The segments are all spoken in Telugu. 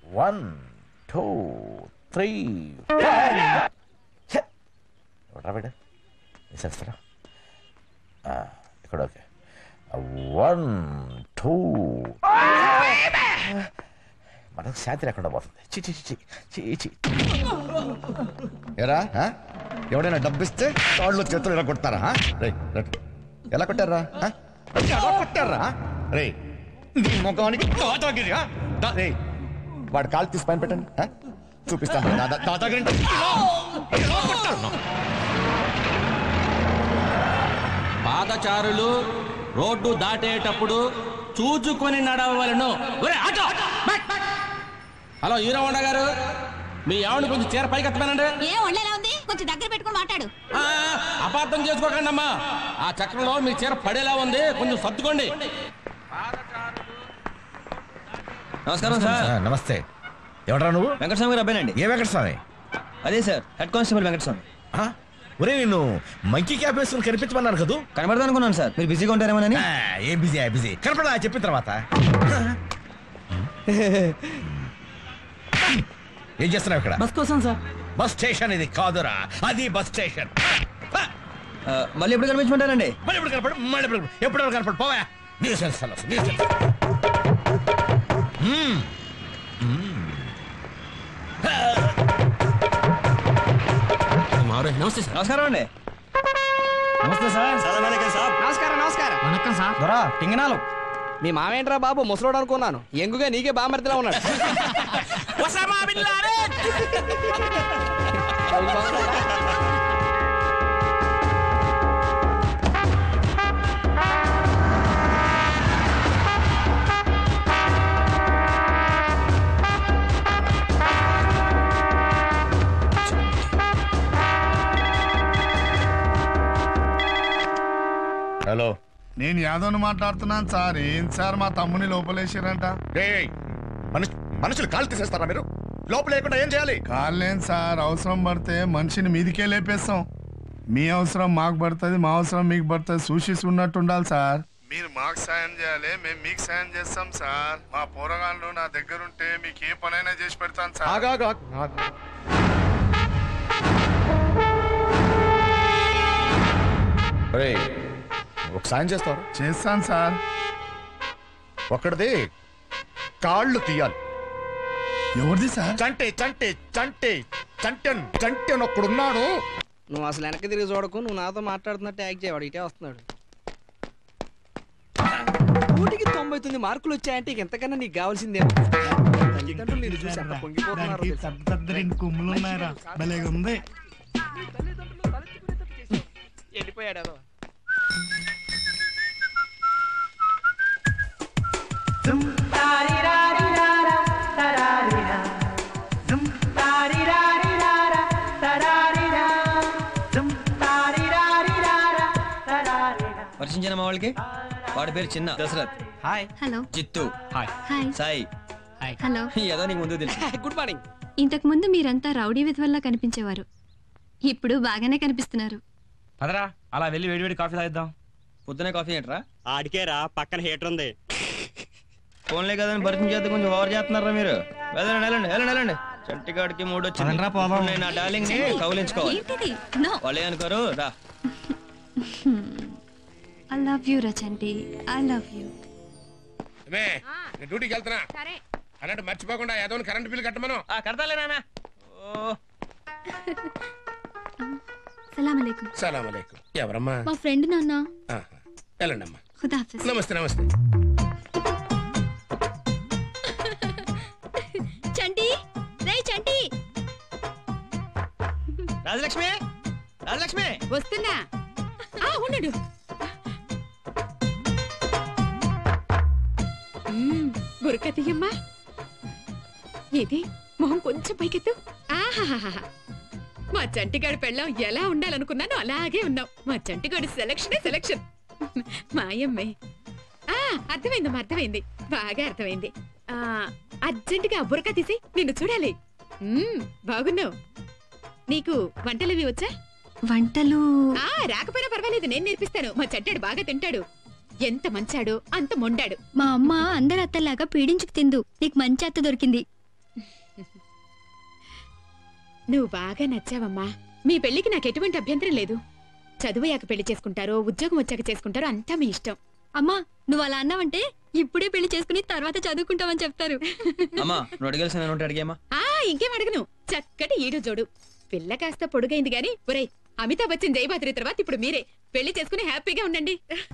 వన్ టూ త్రీ రాబేట వేసేస్తారా ఇక్కడ ఓకే వన్ టూ మనకు శాంతి లేకుండా పోతుంది చి చి చి చి చి చి ఎరా ఆ? ఎవడైనా డబ్బిస్తే కాళ్ళు చేతులు ఇలా కొడతారా ఆ? రేయ్, రండి. ఎలా కొట్టారా ఆ? ఎలా కొట్టారా రే నీ ముఖానికి దాదాగిరి ఆ? దా- రేయ్, వాడు కాలు తీసి పైన పెట్టండి ఆ? చూపిస్తాను దాదా దాదాగిరి అంటే ఇలా, ఇలా కొట్టాను. పాదచారులు రోడ్డు దాటేటప్పుడు చూచుకొని నడవలను ఒరే, auto! But! Hello hero Honda గారు మీ ఆవిడ కొంచెం చీర పైకి ఎత్తమేనండి ఏం ఒళ్ళేలా ఉంది కొంచెం దగ్గర పెట్టుకొని మాట్లాడు ఆ, అపార్థం చేసుకోకండి అమ్మా ఆ చక్రంలో మీ చీర పడేలా ఉంది కొంచెం సర్దుకోండి నమస్కారం సార్ ఆ, నమస్తే ఎవడరా నువ్వు వెంకటస్వామి గారు అబ్బాయినండి ఏ వెంకటస్వామి అదే సార్ హెడ్ కానిస్టేబుల్ వెంకటస్వామి ఆ? ఒరే నిన్ను మంకీ క్యాప్ వేసుకుని కనిపించమన్నాను కదూ కనబడదాం అనుకున్నాను సార్ మీరు బిజీగా ఉంటారేమోనని ఆ, ఏం బిజీ బిజీ కనపడా చెప్పిన తర్వాత ఏం చేస్తున్నావు ఇక్కడ బస్ కోసం సార్ బస్ స్టేషన్ ఇది కాదురా అది బస్ స్టేషన్ ఆ, మళ్ళీ ఎప్పుడు కనిపించమంటారండి మళ్ళీ ఎప్పుడు కనపడు మళ్ళీ ఎప్పుడు కనపడు. ఎప్పుడు కనపడు పోవా nuisance fellows nuisance hmm. Hmm. నమస్తే సార్ నమస్కారం అండి నమస్తే సార్ నమస్కారం నమస్కారం వనక్కం సార్ దొరా టింగనాలు మీ మావేంట్రా బాబు ముసలోడు అనుకున్నాను ఎంగుగా నీకే బామర్తిలా ఉన్నాడు హలో నేను యాదవ్ని మాట్లాడుతున్నాను సార్ ఏం సార్ మా తమ్ముని లోపలేసారంట రేయ్, మనుషు మనుషులు కాళ్ళు తీసేస్తారా మీరు లోపల లేకుండా ఏం చేయాలి కాలేం సార్ అవసరం పడితే మనిషిని మీదికే లేపేస్తాం మీ అవసరం మాకు పడుతుంది మా అవసరం మీకు పడుతుంది చూసి ఉన్నట్టు ఉండాలి సార్ మీరు మాకు సాయం చేయాలి మేము మీకు సాయం చేస్తాం సార్ మా పోరగాళ్ళు నా దగ్గర ఉంటే మీకు ఏ పనైనా చేసి పెడతాను సార్ ఆగాగా ఆగు. రేయ్, ఒక సాయం చేస్తారు చేస్తాను సార్ ఒక్కడిది కాళ్ళు తీయాలి ఎవరిది సార్ చంటే చంటే చంటే చంటన్ చంటన్ ఒక్కడున్నాడు నువ్వు అసలు వెనక్కి తిరిగి చూడకు నువ్వు నాతో మాట్లాడుతున్నట్టు యాక్ట్ చేయవాడు ఇటే వస్తున్నాడు నూటికి తొంభై తొమ్మిది మార్కులు వచ్చాయంటే ఇక ఎంతకన్నా నీకు కావాల్సిందే తల్లిదండ్రులు నేను చూసి ఎంత పొంగిపోతున్నారో తెలుసా? కుమ్ములు ఉన్నాయరా భలేగా ఉంది వెళ్ళిపోయాడు అదో పరిచించిన మా వాళ్ళకి వాడి పేరు చిన్న దశరథ్ హాయ్ హలో చిత్తు హాయ్ హాయ్ సాయి హలో ఏదో నీకు ముందు తెలుసు గుడ్ మార్నింగ్ ఇంతకు ముందు మీరంతా రౌడీ విధవల్లా కనిపించేవారు ఇప్పుడు బాగానే కనిపిస్తున్నారు పదరా అలా వెళ్ళి వేడివేడి కాఫీ తాగిద్దాం పొద్దునే కాఫీ ఏంట్రా ఆడికేరా పక్కన హీటర్ ఉంది ఫోన్లే కదని పరిచయం చేస్తే కొంచెం ఓవర్ చేస్తున్నారా మీరు వెళ్ళండి వెళ్ళండి వెళ్ళండి వెళ్ళండి చంటిగాడికి మూడు వచ్చింది ఇప్పుడు నేను నా డార్లింగ్ ని కౌలించుకోవాలి ఏంటిది నో వాళ్ళే అనుకోరు రా ఐ లవ్ యూ రచంటి ఐ లవ్ యూ నేను డ్యూటీకి వెళ్తున్నా అలాంటి మర్చిపోకుండా ఏదో కరెంట్ బిల్ కట్టమను కడతాలే నాన్న ఓ సలాం అలైకుం సలాం అలైకుం ఎవరమ్మా మా ఫ్రెండ్ నాన్న ఆహా. వెళ్ళండి అమ్మా ఖుదాఫిజ్ నమస్తే నమస్తే చంటి రే చంటి రాజలక్ష్మి రాజలక్ష్మి వస్తున్నా ఆ ఉండు గురక తీయమ్మా ఇది మొహం కొంచెం పైకెత్తు ఆహాహాహా మా చంటిగాడి పెళ్ళం ఎలా ఉండాలనుకున్నానో అలాగే ఉన్నావు మా చంటిగాడి సెలక్షనే సెలక్షన్ మాయమ్మే ఆ అర్థమైందమ్మా అర్థమైంది బాగా అర్థమైంది ఆ అర్జెంటుగా బురక తీసి నిన్ను చూడాలి మ్మ్, బాగున్నావు నీకు వంటలవి వచ్చా వంటలు ఆ రాకపోయినా పర్వాలేదు నేను నేర్పిస్తాను మా చట్టాడు బాగా తింటాడు ఎంత మంచాడో అంత మొండాడు మా అమ్మ అందరి అత్తలాగా పీడించుకు తిందు నీకు మంచి అత్త దొరికింది నువ్వు బాగా నచ్చావమ్మా మీ పెళ్లికి నాకు ఎటువంటి అభ్యంతరం లేదు చదువుయాక పెళ్లి చేసుకుంటారో ఉద్యోగం వచ్చాక చేసుకుంటారో అంతా మీ ఇష్టం అమ్మా నువ్వు అలా అన్నావంటే ఇప్పుడే పెళ్లి చేసుకుని తర్వాత చదువుకుంటావని చెప్తారు అమ్మా నువ్వు అడిగేసిన ఉంటే అడిగేమ్మా ఆ ఇంకేం అడగను చక్కటి ఈడు జోడు పిల్ల కాస్త పొడుగైంది గాని ఒరేయ్ అమితాబ్ బచ్చన్ జయబాద్రి తర్వాత ఇప్పుడు మీరే పెళ్లి చేసుకుని హ్యాపీగా ఉండండి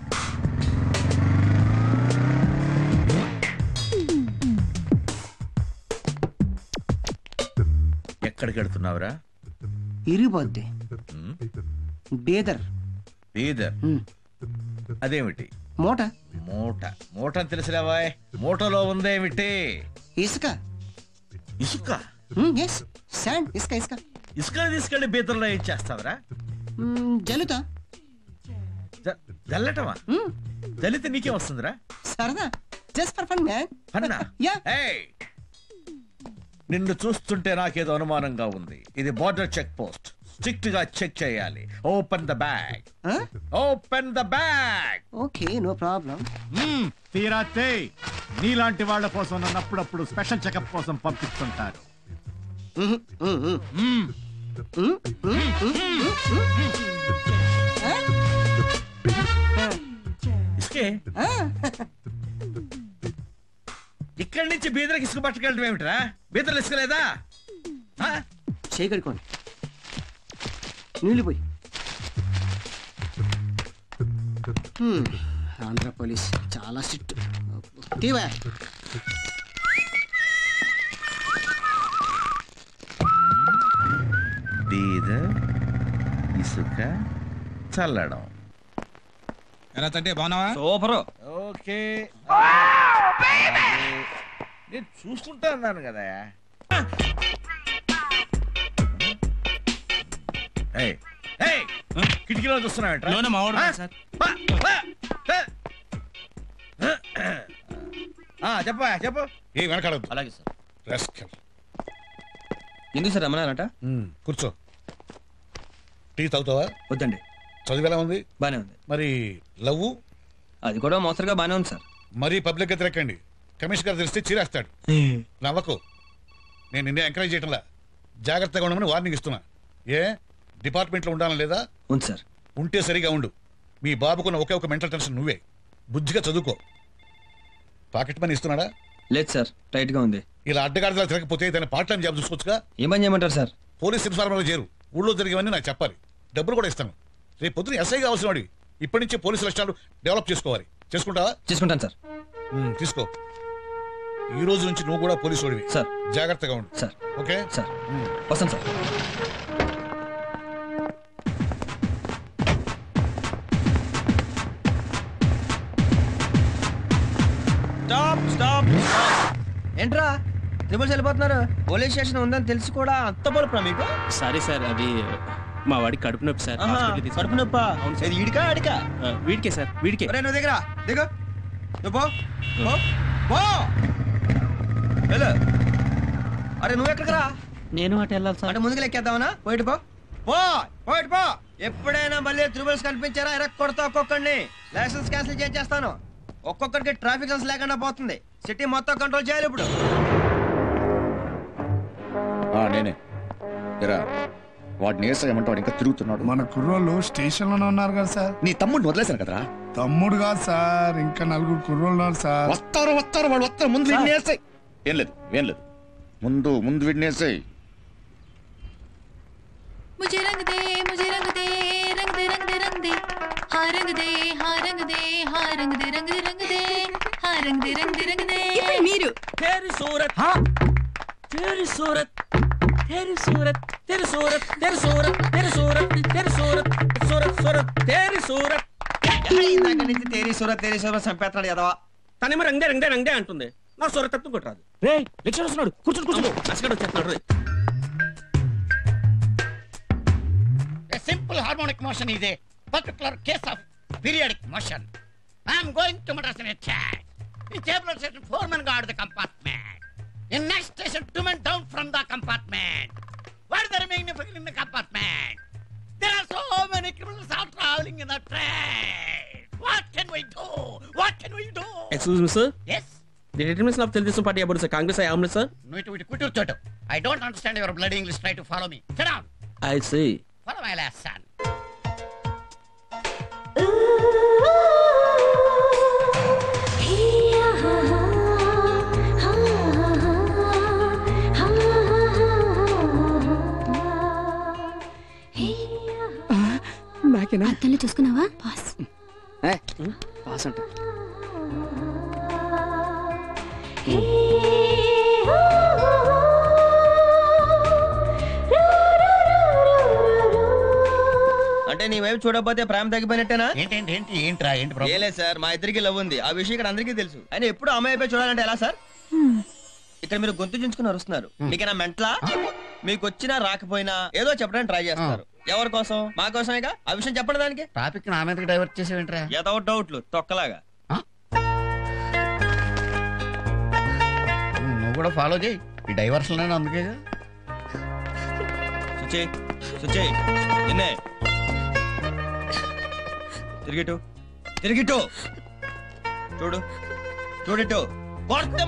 ఎక్కడికి వెళ్తున్నావురా ఇరిగిపోద్ది బేదర్ బీదర్ అదేమిటి మూట మూట మూట అని తెలిసిలేవా మూటలో ఉందేమిటి ఇసుక ఇసుక ఎస్ శాండ్ ఇసుక ఇసుక ఇసుక తీసుకెళ్లి బీదర్లో ఏం చేస్తావురా మ్మ్, జల్లుతా జ- జల్లటమా జల్లితే నీకేం వస్తుందిరా సరదా జస్ట్ ఫర్ ఫన్ మ్యాన్ అన్నా యా ఏయ్! నిన్ను చూస్తుంటే నాకేదో అనుమానంగా ఉంది ఇది బార్డర్ చెక్ పోస్ట్ స్ట్రిక్ట్ గా చెక్ చేయాలి open the bag open the bag okay no problem తీరాతే నీలాంటి వాళ్ళ కోసం నన్ను అప్పుడప్పుడు స్పెషల్ చెకప్ కోసం పంపిస్తుంటారు మ్మ్. ఇసుకే ఇక్కడి నుంచి బీదర్కి ఇసుక పట్టుకెళ్ళడం ఏమిట్రా బీదర్లు ఇసుక లేదా ఆ? చేయి కడుకోండి నీళ్ళు పోయి హ్మ్, ఆంధ్ర పోలీస్ చాలా స్ట్రిక్ట్ తీవా బీదర్ ఇసుక చల్లడం ఎలా తంటే బాగున్నావా సూపర్ ఓకే నేను చూసుకుంటా అన్నాను కదా ఏయ్, ఏయ్, కిటికీలో చూస్తున్నావేంట్రా? లోన మావాడు ఆ? సార్. ఆ, ఆ, ఆ. ఆ, చెప్పా చెప్పు ఏ వెనకాడద్దు అలాగే సార్ రెస్కల్ ఎందుకు సార్ రమ్మన్నారంట కూర్చో టీ తాగుతావా వద్దండి చదువు ఎలా ఉంది బానే ఉంది మరి లవ్ అది కూడా మోస్తరుగా బానే ఉంది సార్ మరీ పబ్లిక్ గా తిరగండి కమిషనర్ గారు తెలిస్తే చీరేస్తాడు నవ్వకు నేను నిన్నే ఎంకరేజ్ చేయటంలా జాగ్రత్తగా ఉండమని వార్నింగ్ ఇస్తున్నా ఏ డిపార్ట్మెంట్లో ఉండాలని లేదా ఉంది సార్ ఉంటే సరిగా ఉండు మీ బాబుకున్న ఒకే ఒక మెంటల్ టెన్షన్ నువ్వే బుద్ధిగా చదువుకో పాకెట్ మనీ ఇస్తున్నాడా లేదు సార్ టైట్ గా ఉంది ఇలా అడ్డగాడిలా తిరగకపోతే తన పార్ట్ టైం జాబ్ చూసుకోవచ్చుగా ఏం పని చేయమంటారు సార్ పోలీస్ ఇన్ఫార్మర్లో చేరు ఊళ్ళో జరిగేవన్నీ నాకు చెప్పాలి డబ్బులు కూడా ఇస్తాను రేపు పొద్దున ఎస్ఐగా అవసరం వాడి ఇప్పటి నుంచే పోలీసు లక్షణాలు డెవలప్ చేసుకోవాలి చేసుకుంటావా చేసుకుంటాను సార్ ఉమ్, తీసుకో ఈ రోజు నుంచి నువ్వు కూడా పోలీసు వాడివి సార్ జాగ్రత్తగా ఉండు సార్ ఓకే సార్ వస్తాను సార్ స్టాప్ స్టాప్ ఏంట్రా ట్రిపుల్స్ వెళ్ళిపోతున్నారు పోలీస్ స్టేషన్ ఉందని తెలిసి కూడా అంత బలుపురా మీకు సారీ సార్ అది మా వాడికి కడుపు నొప్పి సార్ ఆహా, హాస్పిటల్కి తీసుకెళ్ళాం. కడుపు నొప్పా ఇది ఈడికా ఆడికా ఆ, వీడికే సార్ వీడికే ఒరేయ్, నువ్వు దగ్గర దిగు నువ్వు పో పో పో వెళ్ళు అరే నువ్వు ఎక్కడికి రా నేను అటు వెళ్ళాలి సార్ అంటే ముందుకు లెక్కేద్దామనా పోయిటు పో పో పోయిటు పో ఎప్పుడైనా మళ్ళీ త్రిబుల్స్ కనిపించారా ఎరక్ కొడతా ఒక్కొక్కడిని లైసెన్స్ క్యాన్సిల్ చేసేస్తాను ఒక్కొక్కడికి ట్రాఫిక్ సెన్స్ లేకుండా పోతుంది సిటీ మొత్తం కంట్రోల్ చేయాలి ఇప్పుడు ఆ, నేనే ఎరా వాడిని వేసేయమంటే వాడు ఇంకా తిరుగుతున్నాడు మన కుర్రోళ్ళు స్టేషన్ లోనే ఉన్నారు కదా సార్ నీ తమ్ముడిని వదిలేశాను కదరా తమ్ముడు కాదు సార్ ఇంకా నలుగురు కుర్రోళ్ళు ఉన్నారు సార్ వస్తారు వస్తారు వాళ్ళు వస్తారు ముందు వీడిని వేసేయ్ ఏం లేదు ఏం లేదు ముందు ముందు వీడిని వేసేయ్ मुझे रंग दे मुझे रंग दे रंग दे रंग दे रंग दे हाँ रंग दे हाँ रंग दे हाँ रंग दे रंग दे रंग दे हाँ रंग दे रंग दे रंग दे ఇప్పుడు మీరు तेरी सूरत तेरी सूरत तेरी सूरत तेरी सूरत तेरी सूरत तेरी सूरत तेरी सूरत सूरत सूरत तेरी सूरत ఇందాక నుంచి తేరీ సూరత్ తేరీ సూరత్ చంపేస్తున్నాడు ఎదవా తనేమో రంగే రంగే రంగే అంటుంది నా సొరతత్వం కొట్టరాదు రే లెక్చర్ వస్తున్నాడు కూర్చోడు కూర్చోడు అసలు వచ్చేస్తున్నాడు రే A simple harmonic motion is a particular case of periodic motion. I am going to Madras in a chat. In table station, four men guard the compartment. In next station, two men down from the compartment. What is the remaining figure in the compartment? There are so many criminals all traveling in the train. What can we do? What can we do? Excuse me sir Yes? The determination of Telugu Desam party about sir Congress I omelette sir నువ్వు ఇటు ఇటు కుట్టూరు చోటు I don't understand your bloody English. Try to follow me. Sit down. I see Follow my last son. నాకేనా అత్తల్ని చూసుకున్నావా పాస్ పాస్ అంట అంటే నీ వైపు చూడకపోతే ప్రేమ తగ్గిపోయినట్టేనా ఏంటేంటి ఏంటి ఏంట్రా ఏంటి ఏ ప్రాబ్లం లేదు సార్ మా ఇద్దరికి లవ్ ఉంది ఆ విషయం ఇక్కడ అందరికీ తెలుసు అయినా ఎప్పుడు అమ్మాయి వైపే చూడాలంటే ఎలా సార్ ఇక్కడ మీరు గొంతు చించుకుని అరుస్తున్నారు మీకైనా మెంట్లా మీకు వచ్చినా రాకపోయినా ఏదో చెప్పడానికి ట్రై చేస్తారు ఎవరి కోసం మా కోసమేగా ఆ విషయం చెప్పడం దానికి టాపిక్ నా మీదకి డైవర్ట్ చేసేవేంట్రా ఏదో డౌట్లు తొక్కలాగా నువ్వు కూడా ఫాలో చేయి ఈ డైవర్షన్ నేను అందుకే సుచి సుచి నిన్నే తిరిగిటు తిరిగిటు చూడు చూడిటు కొడతాం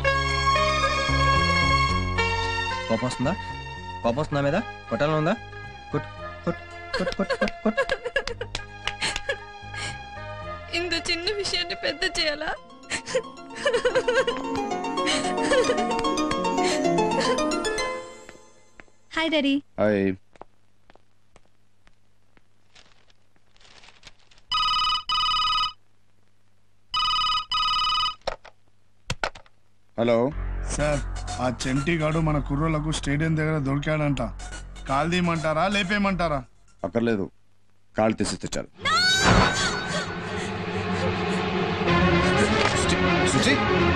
కోపం వస్తుందా కోపం వస్తుందా మీద కొట్టాలని ఉందా కొట్ కొట్ కొట్ కొట్ కొట్ కొట్ ఇంత చిన్న విషయాన్ని పెద్ద చేయాలా hi daddy hi hello sir ఆ చెంటిగాడు మన కుర్రోలకు స్టేడియం దగ్గర దొరికాడంట కాల్ తీయమంటారా లేపేయమంటారా అక్కర్లేదు కాళ్ళు తీసి తెచ్చారు శుచి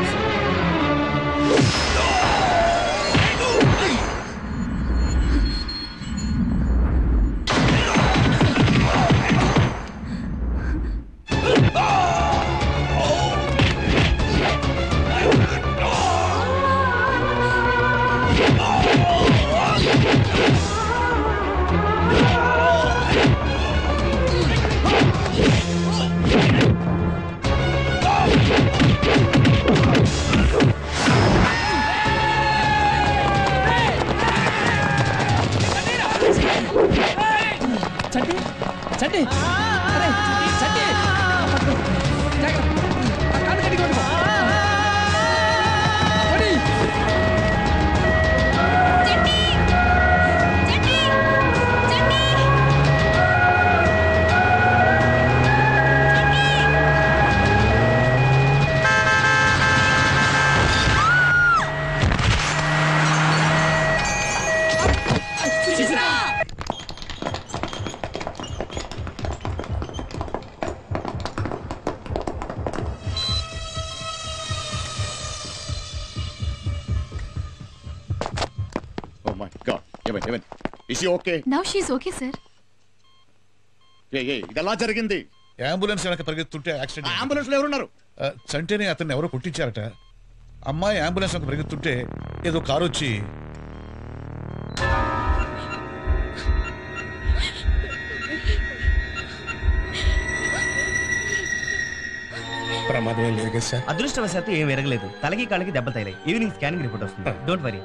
చంటి చంటి అరే చంటి పట్టు. జాగ్రత్త. ఆ కాలు గట్టిగా పట్టుకో. పోనీ. సుచిత్ర! ఓ మై గాడ్ ఏమైంది ఏమైంది is okay now she's okay sir ఏ ఏ ఇది ఎలా జరిగింది అంబులెన్స్ వెనక పరిగెత్తుంటే యాక్సిడెంట్ అంబులెన్స్ లో ఎవరున్నారు ఆ, చంటేనే అతన్ని ఎవరో కొట్టించారట అమ్మాయి అంబులెన్స్ వెనక పరిగెత్తుంటే ఏదో కారు వచ్చి ప్రమాదం ఏం లేదు కదా సార్ అదృష్టవశాత్తు ఏం ఎరగలేదు తలకి కాళ్ళకి దెబ్బలు తగిలాయి ఈవినింగ్ స్కానింగ్ రిపోర్ట్ వస్తుంది don't worry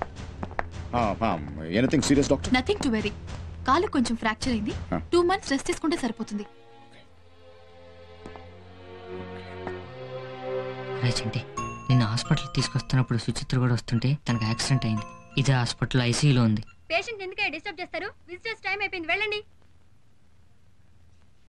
anything serious doctor nothing to very కాలు కొంచెం ఫ్రాక్చర్ అయింది Huh. టూ మంత్స్ రెస్ట్ తీసుకుంటే సరిపోతుంది రే చంటి నిన్న హాస్పిటల్ తీసుకొస్తున్నప్పుడు సుచిత్ర కూడా వస్తుంటే తనకు యాక్సిడెంట్ అయింది ఇదే హాస్పిటల్ ఐసీయూలో ఉంది పేషెంట్ ఎందుకే డిస్టర్బ్ చేస్తారు విజిటర్స్ టైం అయిపోయింది వెళ్ళండి